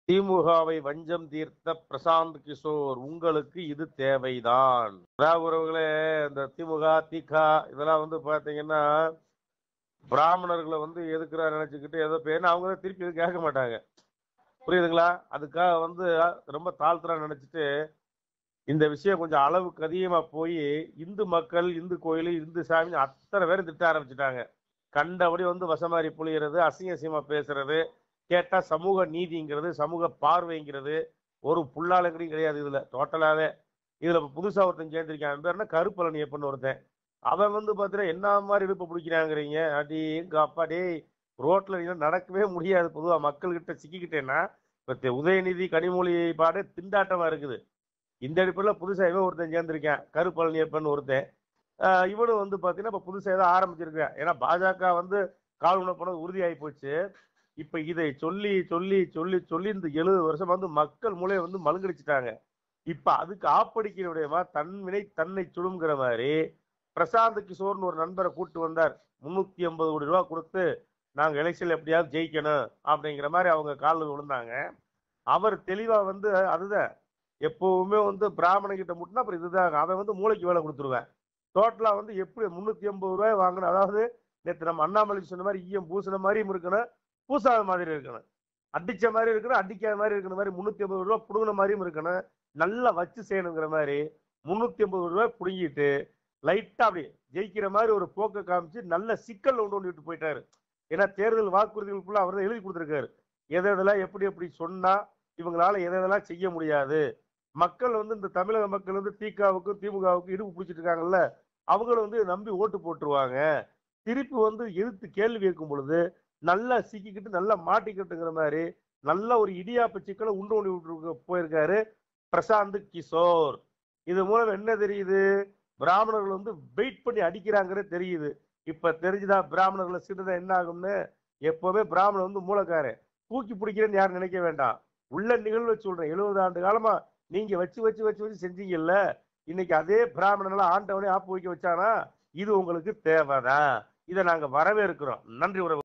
திமுகவை வஞ்சம் தீர்த்த பிரசாந்த் கிஷோர் உங்களுக்கு இது தேவைதான் அதாவது உறவுகளே இந்த திமுக திக இதெல்லாம் வந்து பாத்தீங்கன்னா பிராமணர்களை வந்து எதுக்குறா நினைச்சுக்கிட்டு ஏதோ பேர் அவங்க தான் திருப்பி எதுவும் கேட்க மாட்டாங்க புரியுதுங்களா அதுக்காக வந்து ரொம்ப தாழ்த்துறா நினைச்சிட்டு இந்த விஷயம் கொஞ்சம் அளவுக்கு அதிகமா போய் இந்து மக்கள் இந்து கோயில் இந்து சாமி அத்தனை பேரும் திட்ட ஆரம்பிச்சிட்டாங்க கண்டபடி வந்து வசமாரி புளியறது அசிங்க அசிங்கமா பேசுறது கேட்டா சமூக நீதிங்கிறது சமூக பார்வைங்கிறது ஒரு புல்லாலங்கடியும் கிடையாது இதுல டோட்டலாவே இதுல இப்ப புதுசா ஒருத்தன் சேர்ந்திருக்கான் அவன் பேர் என்ன கருப்பழனி எப்பன்னு ஒருத்தன் அவன் வந்து பாத்தீங்கன்னா என்ன மாதிரி இடுப்பு பிடிக்கிறாங்கிறீங்க அடி எங்க அப்பா டேய் ரோட்ல நீங்க நடக்கவே முடியாது பொதுவா மக்கள்கிட்ட சிக்கிக்கிட்டேன்னா இப்ப தெ- உதயநிதி கனிமொழி பாடு திண்டாட்டமா இருக்குது இந்த அடிப்படையில புதுசா இவன் ஒருத்தன் சேர்ந்திருக்கான் கருப்பழனி எப்பன்னு ஒருத்தன் ஆஹ் இவனும் வந்து பாத்தீங்கன்னா இப்ப புதுசா ஏதோ ஆரம்பிச்சிருக்கான் ஏன்னா பாஜக வந்து கால் உணவு போனது உறுதியாகி போச்சு இப்ப இதை சொல்லி சொல்லி சொல்லி சொல்லி இந்த எழுபது வருஷம் வந்து மக்கள் மூளையை வந்து மழுங்கடிச்சிட்டாங்க இப்ப அதுக்கு ஆப்படிக்கிற விடயமா தன் வினை தன்னை சுடுங்கிற மாதிரி பிரசாந்த் கிஷோர்னு ஒரு நண்பரை கூட்டு வந்தார் முன்னூத்தி ஐம்பது கோடி ரூபா கொடுத்து நாங்க எலெக்ஷன்ல எப்படியாவது ஜெயிக்கணும் அப்படிங்கிற மாதிரி அவங்க காலில் விழுந்தாங்க அவர் தெளிவா வந்து அதுதான் எப்பவுமே வந்து பிராமண கிட்ட முட்டினா அப்புறம் இதுதான் அவன் வந்து மூளைக்கு வேலை கொடுத்துருவேன் டோட்டலா வந்து எப்படி முன்னூத்தி ஐம்பது ரூபாய் வாங்கணும் அதாவது நேற்று நம்ம அண்ணாமலை சொன்ன மாதிரி ஈயம் பூசின மாதிரியும் இருக்கணும் பூசாத மாதிரி இருக்கணும் அடிச்ச மாதிரி இருக்கணும் அடிக்காத மாதிரி இருக்கிற மாதிரி முன்னூத்தி ஐம்பது ரூபாய் புடுங்கின மாதிரியும் இருக்கணும் நல்லா வச்சு செய்யணுங்கிற மாதிரி முன்னூத்தி ஐம்பது ரூபாய் புடுங்கிட்டு லைட்டா அப்படி ஜெயிக்கிற மாதிரி ஒரு போக்கை காமிச்சு நல்ல சிக்கல் உண்டு பண்ணிட்டு போயிட்டாரு ஏன்னா தேர்தல் வாக்குறுதிகள் ஃபுல்லா அவர் தான் எழுதி கொடுத்துருக்காரு எதை எதெல்லாம் எப்படி எப்படி சொன்னா இவங்களால எதை எதெல்லாம் செய்ய முடியாது மக்கள் வந்து இந்த தமிழக மக்கள் வந்து திகாவுக்கும் திமுகவுக்கும் இடுப்பு பிடிச்சிட்டு இருக்காங்கல்ல அவங்கள வந்து நம்பி ஓட்டு போட்டுருவாங்க திருப்பி வந்து எதிர்த்து கேள்வி கேட்கும் பொழுது நல்லா சிக்கிக்கிட்டு நல்லா மாட்டிக்கிட்டுங்கிற மாதிரி நல்ல ஒரு இடியாப்ப சிக்கலை உண்டு பண்ணி விட்டு போயிருக்காரு பிரசாந்த் கிஷோர் இது மூலம் என்ன தெரியுது பிராமணர்கள் வந்து வெயிட் பண்ணி அடிக்கிறாங்கிறது தெரியுது இப்ப தெரிஞ்சுதா பிராமணர்களை சிடுதா என்ன ஆகும்னு எப்பவுமே பிராமணன் வந்து மூலக்காரன் தூக்கி பிடிக்கிறேன்னு யாரும் நினைக்க வேண்டாம் உள்ள நிகழ்வை சொல்றேன் எழுபது ஆண்டு காலமா நீங்க வச்சு வச்சு வச்சு வச்சு செஞ்சீங்கல்ல இன்னைக்கு அதே பிராமணனை ஆண்டவனே ஆப்பு வைக்க வச்சானா இது உங்களுக்கு தேவைதான் இதை நாங்க வரவேற்கிறோம் நன்றி உறவு